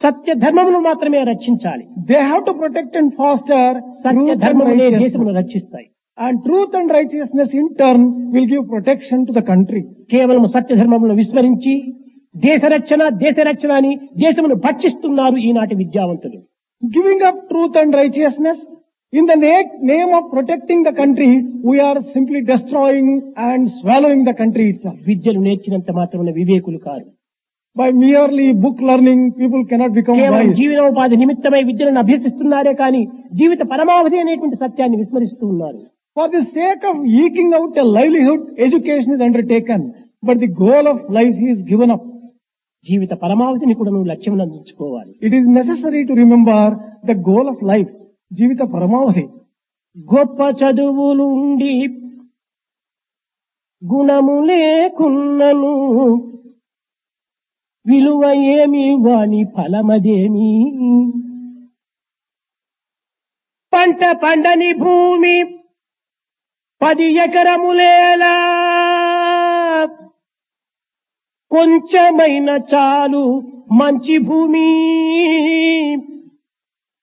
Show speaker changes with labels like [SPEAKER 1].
[SPEAKER 1] సత్య ధర్మమును మాత్రమే రక్షించాలి
[SPEAKER 2] They have to protect and foster
[SPEAKER 1] Satya
[SPEAKER 2] truth and
[SPEAKER 1] ధర్మములే
[SPEAKER 2] righteousness.
[SPEAKER 1] దేశమును రక్షిస్తాయి
[SPEAKER 2] And truth and righteousness in turn will give protection to the country.
[SPEAKER 1] కేవలం సత్య ధర్మములను విస్మరించి దేశ రక్షణ దేశ రక్షణ అని దేశమును భక్షిస్తున్నారు ఈనాటి విద్యావంతులు
[SPEAKER 2] Giving up truth and righteousness in the na- name of protecting the country, we are simply destroying and swallowing the country itself.
[SPEAKER 1] విద్యలు నేర్చినంత మాత్రమున వివేకులు కారు
[SPEAKER 2] By merely book learning, people cannot become
[SPEAKER 1] కేవలం
[SPEAKER 2] wise.
[SPEAKER 1] జీవనోపాధి నిమిత్తమై విద్యలను అభ్యసిస్తున్నారే కానీ జీవిత పరమావధి అనేటువంటి సత్యాన్ని విస్మరిస్తూ ఉన్నారు
[SPEAKER 2] For the sake of eking out a livelihood, education is undertaken, but the goal of life is given up.
[SPEAKER 1] జీవిత పరమావధిని కూడా నువ్వు లక్ష్యం అందించుకోవాలి
[SPEAKER 2] It is necessary to remember the goal of life, Jivita Paramavati.
[SPEAKER 1] గొప్ప చదువులుండి గుణము లేకున్నను విలువ ఏమి వాని ఫలమదేమి పంట పండని భూమి పది ఎకరములేలా కొంచెమైన చాలు మంచి భూమి